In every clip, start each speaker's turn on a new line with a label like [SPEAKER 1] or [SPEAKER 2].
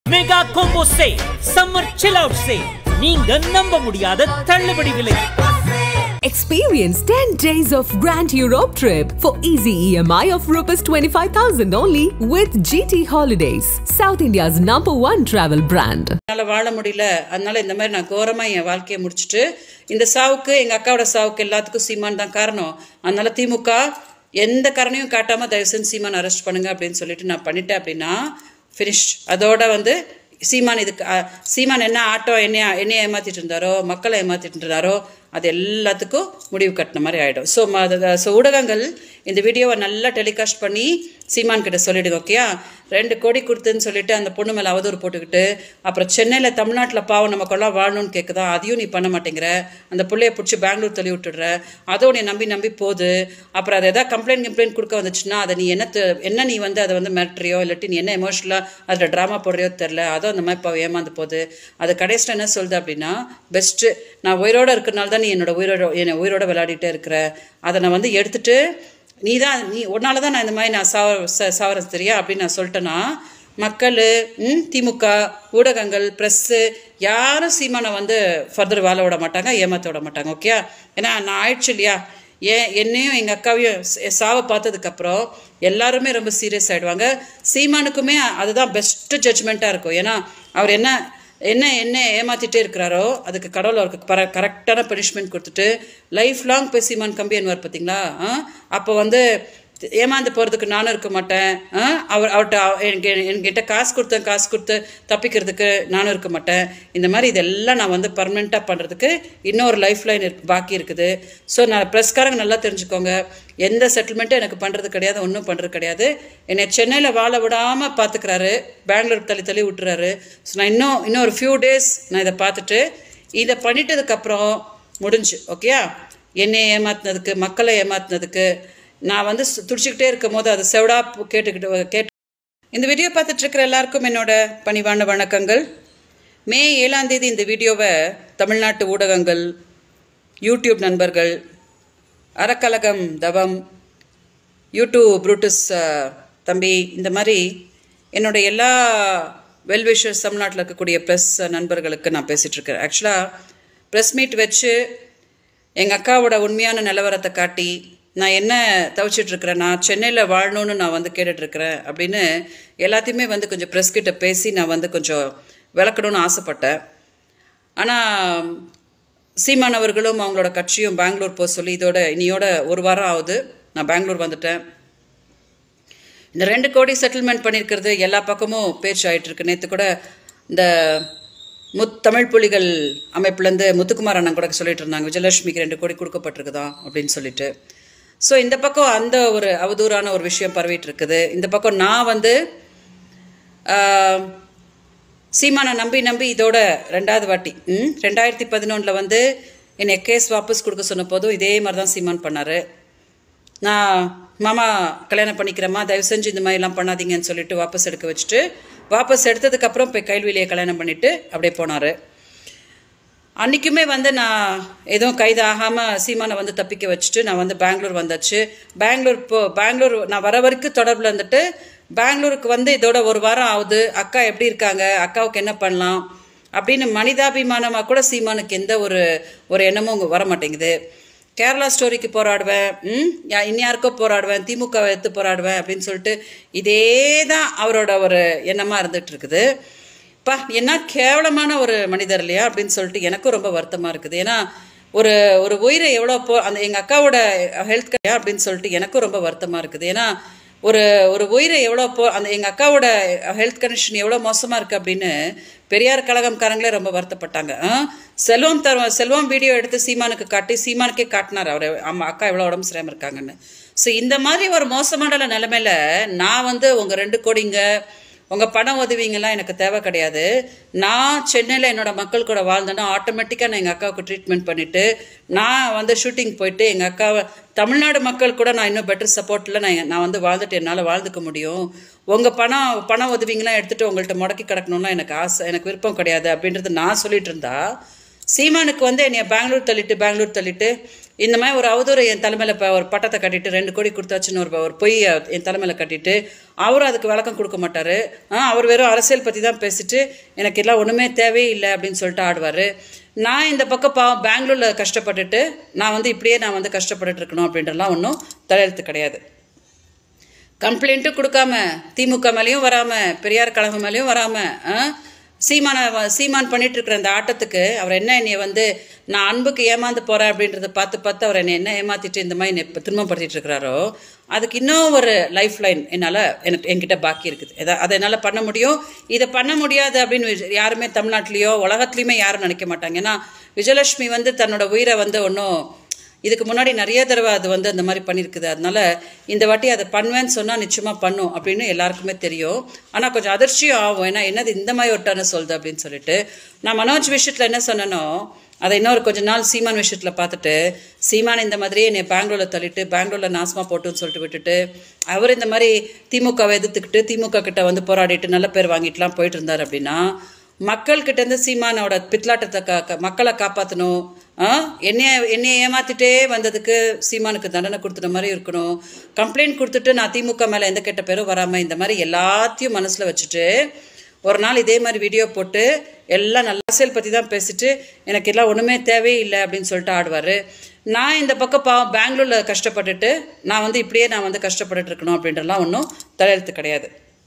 [SPEAKER 1] Mega combo say summer chill out say நீங்க நம்ப முடியாத தள்ளுபடி விலை
[SPEAKER 2] Experience 10 days of Grand Europe trip for easy EMI of Rs 25,000 only with GT Holidays, South India's number one travel brand.
[SPEAKER 3] என்னால் வாழ முடியல அதனால இந்த மாதிரி நான் கோரமாக என் வாழ்க்கையை முடிச்சுட்டு இந்த சாவுக்கு எங்கள் அக்காவோட சாவுக்கு எல்லாத்துக்கும் சீமான் தான் காரணம் அதனால திமுக எந்த காரணையும் காட்டாமல் தயவு செஞ்சு சீமான் அரெஸ்ட் பண்ணுங்க அப்படின்னு சொல்லிட்டு நான் பண்ணிட்டேன் அப்படின்னா ஃபினிஷ் அதோட வந்து சீமான் இதுக்கு அ, சீமான் என்ன ஆட்டோ என்னைய என்னைய ஏமாத்திட்டு இருந்தாரோ மக்களை ஏமாத்திட்டு இருந்தாரோ அது எல்லாத்துக்கும் முடிவு கட்டின மாதிரி ஆகிடும் ஸோ ஸோ ஊடகங்கள் இந்த வீடியோவை நல்லா டெலிகாஸ்ட் பண்ணி சீமான் கிட்ட சொல்லிடுங்க ஓகேயா ரெண்டு கோடி கொடுத்துன்னு சொல்லிட்டு அந்த பொண்ணு மேலே அவதூறு போட்டுக்கிட்டு அப்புறம் சென்னையில் தமிழ்நாட்டில் பாவம் நமக்கெல்லாம் வாழணும்னு கேட்குதா அதையும் நீ பண்ண மாட்டேங்கிற அந்த பிள்ளைய பிடிச்சி பெங்களூர் தள்ளி விட்டுடுற அதுவும் நீ நம்பி நம்பி போகுது அப்புறம் அது எதாவது கம்ப்ளைண்ட் கம்ப்ளைண்ட் கொடுக்க வந்துச்சுன்னா அதை நீ என்ன த- என்ன நீ வந்து அதை வந்து மிரட்டுறியோ இல்லாட்டி நீ என்ன எமோஷனலாக அதில் ட்ராமா போடுறியோ தெரில அதுவும் அந்த மாதிரி இப்போ ஏமாந்து போகுது அது கடைசியில் என்ன சொல்லுது அப்படின்னா பெஸ்ட்டு நான் உயிரோடு இருக்கிறனால தான் நீ என்னோட உயிரோட என்னை உயிரோட விளையாடிட்டே இருக்கிற அதை நான் வந்து எடுத்துட்டு நீ தான் நீ உன்னால தான் நான் இந்த மாதிரி நான் சாவ ச- சாவறது தெரியா அப்படின்னு நான் சொல்லிட்டேன்னா மக்கள் ம், திமுக ஊடகங்கள் ப்ரெஸ்ஸு யாரும் சீமானை வந்து ஃபர்தர் வாழ விட மாட்டாங்க ஏமாற்ற விட மாட்டாங்க ஓகே ஏன்னா நான் ஆயிடுச்சு இல்லையா ஏன் என்னையும் எங்கள் அக்காவையும் ச- சாவை பார்த்ததுக்கப்புறம் எல்லாருமே ரொம்ப சீரியஸ் ஆகிடுவாங்க சீமானுக்குமே அதுதான் பெஸ்ட்டு ஜட்ஜ்மெண்ட்டாக இருக்கும் ஏன்னா அவர் என்ன என்ன என்ன ஏமாத்திட்டே இருக்கிறாரோ அதுக்கு கடவுள் அவருக்கு பர கரெக்டான பனிஷ்மெண்ட் கொடுத்துட்டு லைஃப் லாங் போய் சீமான் கம்பி என்பார் பார்த்தீங்களா அப்போ வந்து ஏமாந்து போகிறதுக்கு நானும் இருக்க மாட்டேன் ஆ? அவர் அவர்கிட்ட அவ- எனக்கு என்கிட்ட காசு கொடுத்தேன் காசு கொடுத்து தப்பிக்கிறதுக்கு நானும் இருக்க மாட்டேன் இந்த மாதிரி இதெல்லாம் நான் வந்து பர்மனெண்ட்டாக பண்ணுறதுக்கு இன்னொரு லைஃப் லைன் இருக்கு பாக்கி இருக்குது ஸோ நான் ப்ரெஸ்காரங்க நல்லா தெரிஞ்சுக்கோங்க எந்த செட்டில்மெண்ட்டும் எனக்கு பண்ணுறது கிடையாது ஒன்றும் பண்ணுறது கிடையாது என்னை சென்னையில் வாழ விடாமல் பார்த்துக்கிறாரு பெங்களூர் தள்ளி தள்ளி விட்டுறாரு ஸோ நான் இன்னும் இன்னும் ஒரு ஃபியூ டேஸ் நான் இதை பார்த்துட்டு இதை பண்ணிட்டதுக்கப்புறம் முடிஞ்சு ஓகேயா என்னை ஏமாத்துனதுக்கு மக்களை ஏமாத்துனதுக்கு நான் வந்து சு- துடிச்சுக்கிட்டே இருக்கும் போது அது செவடா பு- கேட்டுக்கிட்டு கேட்டு இந்த வீடியோ பார்த்துட்டு இருக்கிற எல்லாருக்கும் என்னோட பணிவான வணக்கங்கள் மே ஏழாம் தேதி இந்த வீடியோவை தமிழ்நாட்டு ஊடகங்கள் யூடியூப் நண்பர்கள் அறக்கலகம் தவம் யூடியூப் ப்ரூட்டஸ் அஹ், தம்பி இந்த மாதிரி என்னோட எல்லா வெல்விஷர்ஸ் தமிழ்நாட்டில் இருக்கக்கூடிய ப்ரெஸ் நண்பர்களுக்கு நான் பேசிகிட்டு இருக்கிறேன் ஆக்சுவலாக ப்ரெஸ் மீட் வச்சு எங்கள் அக்காவோட உண்மையான நிலவரத்தை காட்டி நான் என்ன தவிச்சிட்டு இருக்கிறேன் நான் சென்னையில் வாழணும்னு நான் வந்து கேட்டுட்டு இருக்கிறேன் அப்படின்னு எல்லாத்தையுமே வந்து கொஞ்சம் ப்ரெஸ் கிட்ட பேசி நான் வந்து கொஞ்சம் விளக்கணும்னு ஆசைப்பட்டேன் ஆனால் சீமான் அவர்களும் அவங்களோட கட்சியும் பெங்களூர் போக சொல்லி இதோட இனியோட ஒரு வாரம் ஆகுது நான் பெங்களூர் வந்துட்டேன் இந்த ரெண்டு கோடி செட்டில்மெண்ட் பண்ணியிருக்கிறது எல்லா பக்கமும் பேச்சு ஆயிட்டு இருக்கு நேற்று கூட இந்த முத் தமிழ் புலிகள் அமைப்புலேருந்து முத்துக்குமார் அண்ணன் கூட சொல்லிட்டு இருந்தாங்க விஜயலட்சுமிக்கு ரெண்டு கோடி கொடுக்கப்பட்டிருக்குதான் அப்படின்னு சொல்லிட்டு ஸோ இந்த பக்கம் அந்த ஒரு அவதூறான ஒரு விஷயம் பரவிட்டு இருக்குது இந்த பக்கம் நான் வந்து ஆஹ், சீமானை நம்பி நம்பி இதோட ரெண்டாவது வாட்டி ம் ரெண்டாயிரத்தி பதினொன்றில் வந்து என்னை கேஸ் வாபஸ் கொடுக்க சொன்ன போதும் இதே மாதிரி தான் சீமான் பண்ணார் நான் மாமா கல்யாணம் பண்ணிக்கிறேம்மா தயவு செஞ்சு இந்த மாதிரிலாம் பண்ணாதீங்கன்னு சொல்லிட்டு வாபஸ் எடுக்க வச்சுட்டு வாபஸ் எடுத்ததுக்கப்புறம் போய் கைல்வெளியை கல்யாணம் பண்ணிட்டு அப்படியே போனார் அன்றைக்குமே வந்து நான் எதுவும் கைது ஆகாமல் சீமானை வந்து தப்பிக்க வச்சுட்டு நான் வந்து பெங்களூர் வந்தாச்சு பெங்களூர் போ பெங்களூர் நான் வர வரைக்கும் தொடர்பில் இருந்துட்டு பெங்களூருக்கு வந்து இதோட ஒரு வாரம் ஆகுது அக்கா எப்படி இருக்காங்க அக்காவுக்கு என்ன பண்ணலாம் அப்படின்னு மனிதாபிமானமாக கூட சீமானுக்கு எந்த ஒரு ஒரு எண்ணமும் வர மாட்டேங்குது கேரளா ஸ்டோரிக்கு போராடுவேன் ம் யா- இன்யாருக்கோ போராடுவேன் திமுக எடுத்து போராடுவேன் அப்படின்னு சொல்லிட்டு இதே தான் அவரோட ஒரு எண்ணமாக இருந்துட்டு இருக்குது பா என்ன கேவலமான ஒரு மனிதர் இல்லையா அப்படின்னு சொல்லிட்டு எனக்கும் ரொம்ப வருத்தமாக இருக்குது ஏன்னா ஒரு ஒரு உயிரை எவ்வளோ போ அந்த எங்கள் அக்காவோட ஹெல்த் கேர் அப்படின்னு சொல்லிட்டு எனக்கும் ரொம்ப வருத்தமாக இருக்குது ஏன்னா ஒரு ஒரு உயிரை எவ்வளோ போ அந்த எங்கள் அக்காவோட ஹெல்த் கண்டிஷன் எவ்வளோ மோசமாக இருக்குது அப்படின்னு பெரியார் கழகம்காரங்களே ரொம்ப வருத்தப்பட்டாங்க ஆ? செல்வம் தர செல்வம் வீடியோ எடுத்து சீமானுக்கு காட்டி சீமானுக்கே காட்டினார் அவர் அம்மா அக்கா எவ்வளோ உடம்பு சரியாம இருக்காங்கன்னு ஸோ இந்த மாதிரி ஒரு மோசமான நிலைமையில நான் வந்து உங்கள் ரெண்டு கோடிங்க உங்கள் பண உதவிங்கெல்லாம் எனக்கு தேவை கிடையாது நான் சென்னையில் என்னோட மக்கள் கூட வாழ்ந்தேன்னா ஆட்டோமேட்டிக்காக நான் எங்கள் அக்காவுக்கு ட்ரீட்மெண்ட் பண்ணிவிட்டு நான் வந்து ஷூட்டிங் போயிட்டு எங்கள் அக்காவை தமிழ்நாடு மக்கள் கூட நான் இன்னும் பெட்டர் சப்போர்ட்டில் நான் நான் வந்து வாழ்ந்துட்டு என்னால் வாழ்ந்துக்க முடியும் உங்கள் பணம் பண உதவிங்கெல்லாம் எடுத்துகிட்டு உங்கள்கிட்ட முடக்கி கிடக்கணும்னா எனக்கு ஆசை எனக்கு விருப்பம் கிடையாது அப்படின்றது நான் சொல்லிட்டு இருந்தா சீமானுக்கு வந்து என்னைய பெங்களூர் தள்ளிட்டு பெங்களூர் தள்ளிட்டு இந்த மாதிரி ஒரு அவதூறு என் தலைமையில் இப்போ ஒரு பட்டத்தை கட்டிட்டு ரெண்டு கோடி கொடுத்தாச்சுன்னு ஒரு ஒரு பொய் என் தலைமையில் கட்டிட்டு அவரும் அதுக்கு விளக்கம் கொடுக்க மாட்டார் அவர் வெறும் அரசியல் பற்றி தான் பேசிட்டு எனக்கு எல்லாம் ஒன்றுமே தேவையில்லை அப்படின்னு சொல்லிட்டு ஆடுவார் நான் இந்த பக்கம் பாவம் பெங்களூரில் கஷ்டப்பட்டுட்டு நான் வந்து இப்படியே நான் வந்து கஷ்டப்பட்டுட்டு இருக்கணும் அப்படின்றலாம் ஒன்றும் தலையெழுத்து கிடையாது கம்ப்ளைண்ட்டும் கொடுக்காம திமுக மேலேயும் வராமல் பெரியார் கழகம் மேலேயும் வராமல் சீமான சீமான் பண்ணிட்டு இருக்கிற அந்த ஆட்டத்துக்கு அவர் என்ன என்னைய வந்து நான் அன்புக்கு ஏமாந்து போகிறேன் அப்படின்றத பார்த்து பார்த்து அவர் என்னை என்ன ஏமாத்திட்டு இந்த மாதிரி என்னை இப்போ துன்பப்படுத்திட்டு இருக்கிறாரோ அதுக்கு இன்னும் ஒரு லைஃப் லைன் என்னால் எனக்கு என்கிட்ட பாக்கி இருக்குது எதா அதை என்னால் பண்ண முடியும் இதை பண்ண முடியாது அப்படின்னு வி- யாருமே தமிழ்நாட்டிலையோ உலகத்துலையுமே யாரும் நினைக்க மாட்டாங்க ஏன்னா விஜயலட்சுமி வந்து தன்னோட உயிரை வந்து ஒன்றும் இதுக்கு முன்னாடி நிறைய தடவை அது வந்து அந்த மாதிரி பண்ணியிருக்குது அதனால இந்த வாட்டி அதை பண்ணுவேன்னு சொன்னால் நிச்சயமாக பண்ணும் அப்படின்னு எல்லாருக்குமே தெரியும் ஆனால் கொஞ்சம் அதிர்ச்சியும் ஆகும் ஏன்னா என்னது இந்த மாதிரி ஒட்டான சொல்லுது அப்படின்னு சொல்லிட்டு நான் மனோஜ் விஷயத்தில் என்ன சொன்னனோ அதை இன்னொரு கொஞ்ச நாள் சீமான் விஷயத்தில் பார்த்துட்டு சீமான் இந்த மாதிரியே என்னை பெங்களூரில் தள்ளிட்டு பெங்களூரில் நாசமாக போட்டுன்னு சொல்லிட்டு விட்டுட்டு அவர் இந்த மாதிரி திமுகவை எதிர்த்துக்கிட்டு திமுக கிட்ட வந்து போராடிட்டு நல்ல பேர் வாங்கிட்டுலாம் போயிட்டு இருந்தார் அப்படின்னா மக்கள்கிட்ட இருந்து சீமானோட பித்தலாட்டத்தை கா கா- மக்களை காப்பாற்றணும் என்னைய என்னைய ஏமாத்திட்டே வந்ததுக்கு சீமானுக்கு தண்டனை கொடுத்துட்ட மாதிரி இருக்கணும் கம்ப்ளைண்ட் கொடுத்துட்டு நான் திமுக மேலே எந்த கெட்ட பேரும் வராமல் இந்த மாதிரி எல்லாத்தையும் மனசில் வச்சுட்டு ஒரு நாள் இதே மாதிரி வீடியோ போட்டு எல்லாம் நல்ல அரசியல் பற்றி தான் பேசிட்டு எனக்கு எல்லாம் ஒன்றுமே தேவையில்லை அப்படின்னு சொல்லிட்டு ஆடுவார் நான் இந்த பக்கம் பாவம் பெங்களூரில் கஷ்டப்பட்டுட்டு நான் வந்து இப்படியே நான் வந்து கஷ்டப்பட்டுட்டு இருக்கணும் அப்படின்றலாம் ஒன்றும் தலையெழுத்து கிடையாது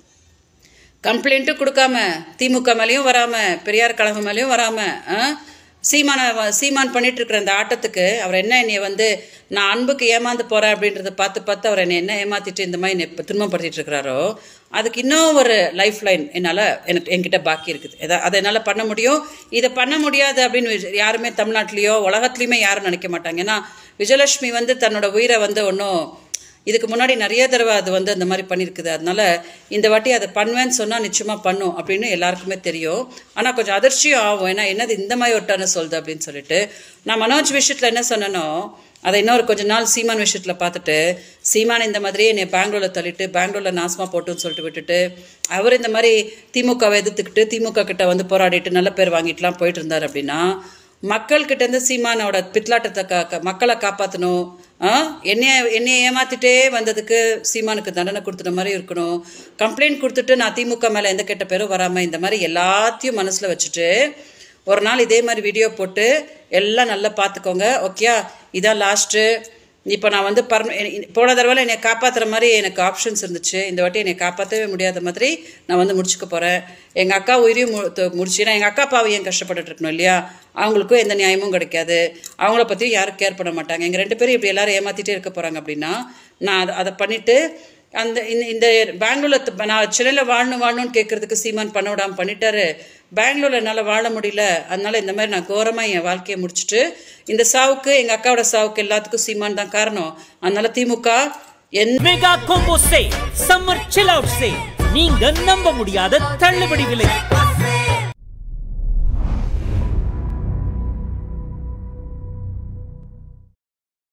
[SPEAKER 3] கம்ப்ளைண்ட்டும் கொடுக்காம திமுக மேலேயும் வராமல் பெரியார் கழகம் மேலேயும் வராமல் சீமான சீமான் பண்ணிட்டு இருக்கிற அந்த ஆட்டத்துக்கு அவர் என்ன என்னைய வந்து நான் அன்புக்கு ஏமாந்து போகிறேன் அப்படின்றத பார்த்து பார்த்து அவர் என்னை என்ன ஏமாத்திட்டு இந்த மாதிரி என்னை இப்போ துன்பப்படுத்திட்டு இருக்கிறாரோ அதுக்கு இன்னும் ஒரு லைஃப் லைன் என்னால் எனக்கு என்கிட்ட பாக்கி இருக்குது எதா அதை என்னால் பண்ண முடியும் இதை பண்ண முடியாது அப்படின்னு வி- யாருமே தமிழ்நாட்டிலையோ உலகத்துலையுமே யாரும் நினைக்க மாட்டாங்க ஏன்னா விஜயலட்சுமி வந்து தன்னோட உயிரை வந்து ஒன்றும் இதுக்கு முன்னாடி நிறைய தடவை அது வந்து அந்த மாதிரி பண்ணியிருக்குது அதனால இந்த வாட்டி அதை பண்ணுவேன்னு சொன்னால் நிச்சயமாக பண்ணும் அப்படின்னு எல்லாருக்குமே தெரியும் ஆனால் கொஞ்சம் அதிர்ச்சியும் ஆகும் ஏன்னா என்னது இந்த மாதிரி ஒட்டான சொல்லுது அப்படின்னு சொல்லிட்டு நான் மனோஜ் விஷயத்தில் என்ன சொன்னனோ அதை இன்னொரு கொஞ்ச நாள் சீமான் விஷயத்தில் பார்த்துட்டு சீமான் இந்த மாதிரியே என்னை பெங்களூரில் தள்ளிட்டு பெங்களூரில் நாசமாக போட்டுன்னு சொல்லிட்டு விட்டுட்டு அவர் இந்த மாதிரி திமுகவை எதிர்த்துக்கிட்டு திமுக கிட்ட வந்து போராடிட்டு நல்ல பேர் வாங்கிட்டுலாம் போயிட்டு இருந்தார் அப்படின்னா மக்கள்கிட்ட இருந்து சீமானோட பித்தலாட்டத்தை கா கா- மக்களை காப்பாற்றணும் என்னைய என்னைய ஏமாத்திட்டே வந்ததுக்கு சீமானுக்கு தண்டனை கொடுத்துட்ட மாதிரி இருக்கணும் கம்ப்ளைண்ட் கொடுத்துட்டு நான் திமுக மேலே எந்த கெட்ட பேரும் வராமல் இந்த மாதிரி எல்லாத்தையும் மனசில் வச்சுட்டு ஒரு நாள் இதே மாதிரி வீடியோ போட்டு எல்லாம் நல்லா பார்த்துக்கோங்க ஓகேயா இதான் லாஸ்ட்டு இப்போ நான் வந்து பர்ம எ- போன தடவை என்னை காப்பாற்றுற மாதிரி எனக்கு ஆப்ஷன்ஸ் இருந்துச்சு இந்த வாட்டி என்னை காப்பாற்றவே முடியாத மாதிரி நான் வந்து முடிச்சுக்க போகிறேன் எங்கள் அக்கா உயிரையும் மு த- முடிச்சு ஏன்னா எங்கள் அக்கா பாவை ஏன் கஷ்டப்பட்டுட்டு இருக்கணும் இல்லையா அவங்களுக்கும் எந்த நியாயமும் கிடைக்காது அவங்கள பற்றியும் யாரும் கேர் பண்ண மாட்டாங்க எங்கள் ரெண்டு பேரும் இப்படி எல்லாரும் ஏமாற்றிட்டே இருக்க போகிறாங்க அப்படின்னா நான் அதை அதை பண்ணிவிட்டு அந்த இந்த இந்த பெங்களூரில் த- நான் சென்னையில் வாழணும் வாழணும்னு கேட்குறதுக்கு சீமான் பண்ண விடாமல் பண்ணிட்டாரு பெங்களூரில் என்னால் வாழ முடியல அதனால இந்த மாதிரி நான் கோரமாக என் வாழ்க்கையை முடிச்சுட்டு இந்த சாவுக்கு எங்கள் அக்காவோட சாவுக்கு எல்லாத்துக்கும் சீமான் தான் காரணம் அதனால திமுக எந்த
[SPEAKER 1] mega combo say summer chill out say நீங்க நம்ப முடியாத தள்ளுபடி விலை